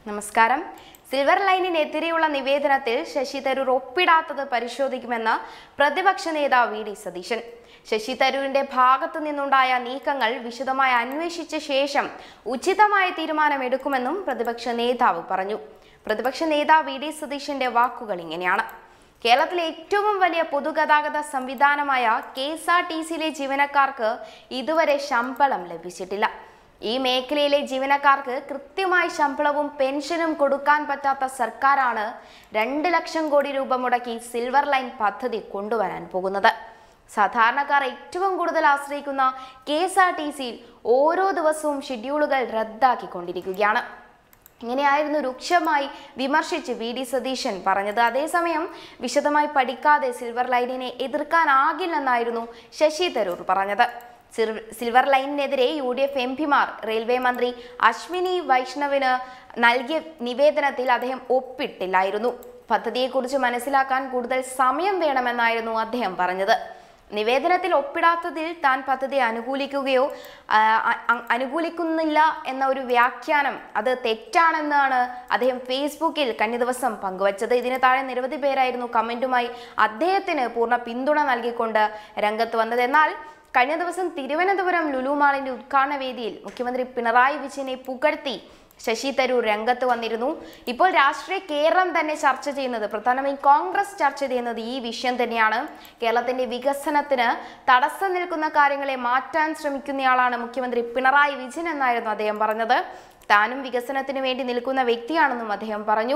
നമസ്കാരം സിൽവർ ലൈനിനെതിരെയുള്ള നിവേദനത്തിൽ ശശി തരൂർ ഒപ്പിടാത്തത് പരിശോധിക്കുമെന്ന് പ്രതിപക്ഷ നേതാവ് വി ഡി സതീശൻ ശശി തരൂരിന്റെ ഭാഗത്തു നിന്നുണ്ടായ നീക്കങ്ങൾ വിശദമായി അന്വേഷിച്ച ശേഷം ഉചിതമായ തീരുമാനമെടുക്കുമെന്നും പ്രതിപക്ഷ നേതാവ് പറഞ്ഞു പ്രതിപക്ഷ നേതാവ് വി ഡി സതീശന്റെ വാക്കുകൾ ഇങ്ങനെയാണ് കേരളത്തിലെ ഏറ്റവും വലിയ പൊതുഗതാഗത സംവിധാനമായ കെ എസ് ആർ ടി സിയിലെ ജീവനക്കാർക്ക് ഇതുവരെ ശമ്പളം ലഭിച്ചിട്ടില്ല ഈ മേഖലയിലെ ജീവനക്കാർക്ക് കൃത്യമായി ശമ്പളവും പെൻഷനും കൊടുക്കാൻ പറ്റാത്ത സർക്കാരാണ് രണ്ട് ലക്ഷം കോടി രൂപ മുടക്കി സിൽവർ ലൈൻ പദ്ധതി കൊണ്ടുവരാൻ പോകുന്നത് സാധാരണക്കാർ ഏറ്റവും കൂടുതൽ ആശ്രയിക്കുന്ന കെ എസ് ആർ ടി സിയിൽ ഓരോ ദിവസവും ഷെഡ്യൂളുകൾ റദ്ദാക്കിക്കൊണ്ടിരിക്കുകയാണ് ഇങ്ങനെയായിരുന്നു രൂക്ഷമായി വിമർശിച്ച് വി ഡി സതീശൻ പറഞ്ഞത് അതേസമയം വിശദമായി പഠിക്കാതെ സിൽവർ ലൈനിനെ എതിർക്കാനാകില്ലെന്നായിരുന്നു ശശി തരൂർ പറഞ്ഞത് സിർ- സിൽവർ ലൈനിനെതിരെ യു ഡി എഫ് എം പിമാർ റെയിൽവേ മന്ത്രി അശ്വിനി വൈഷ്ണവിന് നൽകിയ നിവേദനത്തിൽ അദ്ദേഹം ഒപ്പിട്ടില്ലായിരുന്നു പദ്ധതിയെക്കുറിച്ച് മനസ്സിലാക്കാൻ കൂടുതൽ സമയം വേണമെന്നായിരുന്നു അദ്ദേഹം പറഞ്ഞത് നിവേദനത്തിൽ ഒപ്പിടാത്തതിൽ താൻ പദ്ധതി അനുകൂലിക്കുകയോ ആ, അ- അനുകൂലിക്കുന്നില്ല എന്ന ഒരു വ്യാഖ്യാനം അത് തെറ്റാണെന്നാണ് അദ്ദേഹം ഫേസ്ബുക്കിൽ കഴിഞ്ഞ ദിവസം പങ്കുവച്ചത് ഇതിന് താഴെ നിരവധി പേരായിരുന്നു കമന്റുമായി അദ്ദേഹത്തിന് പൂർണ്ണ പിന്തുണ നൽകിക്കൊണ്ട് രംഗത്ത് വന്നത് എന്നാൽ കഴിഞ്ഞ ദിവസം തിരുവനന്തപുരം ലുലു മാളിന്റെ ഉദ്ഘാടന വേദിയിൽ മുഖ്യമന്ത്രി പിണറായി വിജയനെ പുകഴ്ത്തി ശശി തരൂർ രംഗത്ത് വന്നിരുന്നു ഇപ്പോൾ രാഷ്ട്രീയ കേരളം തന്നെ ചർച്ച ചെയ്യുന്നത് പ്രധാനമായും കോൺഗ്രസ് ചർച്ച ചെയ്യുന്നത് ഈ വിഷയം തന്നെയാണ് കേരളത്തിന്റെ വികസനത്തിന് തടസ്സം നിൽക്കുന്ന കാര്യങ്ങളെ മാറ്റാൻ ശ്രമിക്കുന്നയാളാണ് മുഖ്യമന്ത്രി പിണറായി വിജയൻ എന്നായിരുന്നു അദ്ദേഹം പറഞ്ഞത് താനും വികസനത്തിന് വേണ്ടി നിൽക്കുന്ന വ്യക്തിയാണെന്നും അദ്ദേഹം പറഞ്ഞു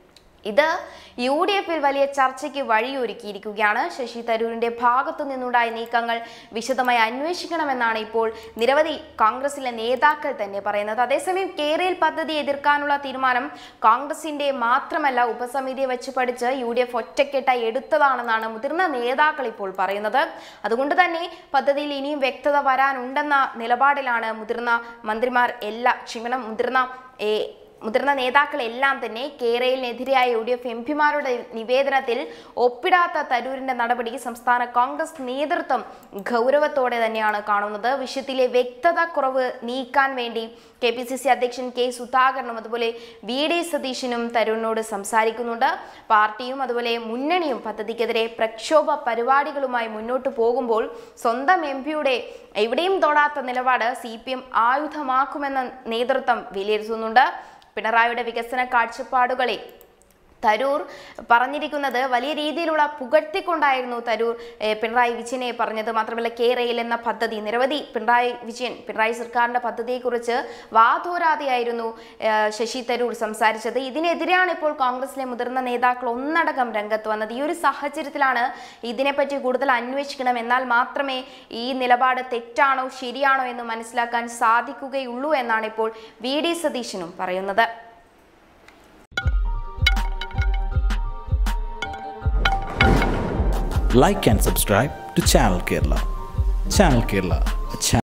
ഇത് യു ഡി എഫിൽ വലിയ ചർച്ചയ്ക്ക് വഴിയൊരുക്കിയിരിക്കുകയാണ് ശശി തരൂരിന്റെ ഭാഗത്തു നിന്നുണ്ടായ നീക്കങ്ങൾ വിശദമായി അന്വേഷിക്കണമെന്നാണ് ഇപ്പോൾ നിരവധി കോൺഗ്രസിലെ നേതാക്കൾ തന്നെ പറയുന്നത് അതേസമയം കേരയിൽ പദ്ധതി എതിർക്കാനുള്ള തീരുമാനം കോൺഗ്രസിന്റെ മാത്രമല്ല ഉപസമിതിയെ വെച്ച് പഠിച്ച് യു ഡി എഫ് ഒറ്റക്കെട്ടായി എടുത്തതാണെന്നാണ് മുതിർന്ന നേതാക്കൾ ഇപ്പോൾ പറയുന്നത് അതുകൊണ്ട് തന്നെ പദ്ധതിയിൽ ഇനിയും വ്യക്തത വരാനുണ്ടെന്ന നിലപാടിലാണ് മുതിർന്ന മന്ത്രിമാർ എല്ലാ ക്ഷമിക്കണം മുതിർന്ന ഏ, മുതിർന്ന നേതാക്കളെല്ലാം തന്നെ കേരളിനെതിരായ യു ഡി എഫ് എം പിമാരുടെ നിവേദനത്തിൽ ഒപ്പിടാത്ത തരൂരിന്റെ നടപടി സംസ്ഥാന കോൺഗ്രസ് നേതൃത്വം ഗൗരവത്തോടെ തന്നെയാണ് കാണുന്നത് വിഷയത്തിലെ വ്യക്തത കുറവ് നീക്കാൻ വേണ്ടി കെ പി സി സി അധ്യക്ഷൻ കെ സുധാകരനും അതുപോലെ വി ഡി സതീശനും തരൂരിനോട് സംസാരിക്കുന്നുണ്ട് പാർട്ടിയും അതുപോലെ മുന്നണിയും പദ്ധതിക്കെതിരെ പ്രക്ഷോഭ പരിപാടികളുമായി മുന്നോട്ട് പോകുമ്പോൾ സ്വന്തം എം പിയുടെ എവിടെയും തൊടാത്ത നിലപാട് സി പി എം ആയുധമാക്കുമെന്ന നേതൃത്വം വിലയിരുത്തുന്നുണ്ട് പിണറായിയുടെ വികസന കാഴ്ചപ്പാടുകളെ തരൂർ പറഞ്ഞിരിക്കുന്നത് വലിയ രീതിയിലുള്ള പുകഴ്ത്തിക്കൊണ്ടായിരുന്നു തരൂർ ഏഹ്, പിണറായി വിജയനെ പറഞ്ഞത് മാത്രമല്ല കേരയിൽ എന്ന പദ്ധതി നിരവധി പിണറായി വിജയൻ പിണറായി സർക്കാരിന്റെ പദ്ധതിയെക്കുറിച്ച് വാതോരാതെയായിരുന്നു ഏഹ്, ശശി തരൂർ സംസാരിച്ചത് ഇതിനെതിരെയാണ് ഇപ്പോൾ കോൺഗ്രസിലെ മുതിർന്ന നേതാക്കൾ ഒന്നടങ്കം രംഗത്ത് വന്നത് ഈ ഒരു സാഹചര്യത്തിലാണ് ഇതിനെപ്പറ്റി കൂടുതൽ അന്വേഷിക്കണം എന്നാൽ മാത്രമേ ഈ നിലപാട് തെറ്റാണോ ശരിയാണോ എന്ന് മനസ്സിലാക്കാൻ സാധിക്കുകയുള്ളൂ എന്നാണ് ഇപ്പോൾ വി ഡി സതീശനും പറയുന്നത് like and subscribe to Channel Kerala. Channel Kerala, a channel